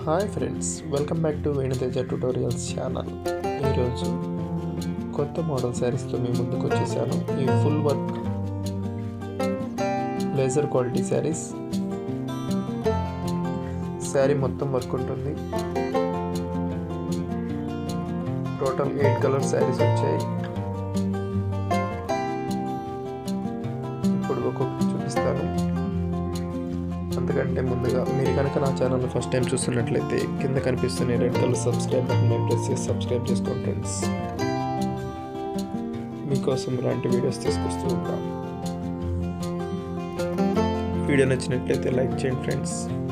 hi friends welcome back to Venuteja tutorials channel ఈరోజు కొత్త model శారీస్తో మీ ముందుకు వచ్చేసాను ఈ full work laser quality saris sari మొత్తం వర్క్ ఉంటుంది టోటల్ ఎయిట్ కలర్ శారీస్ వచ్చాయి ఇప్పుడు ఒక్కొక్కటి చూపిస్తాను అంతకంటే ముందుగా మీరు కనుక నా ఛానల్ ఫస్ట్ టైం చూస్తున్నట్లయితే కింద కనిపిస్తున్న రెడ్ కలర్ సబ్స్క్రైబ్ బటన్ మీద ప్రెస్ చేసి సబ్స్క్రైబ్ చేసుకోండి ఫ్రెండ్స్ మీకోసం ఇలాంటి వీడియోస్ తీసుకొస్తూ ఉంటాం వీడియో నచ్చినట్లయితే లైక్ చేయండి ఫ్రెండ్స్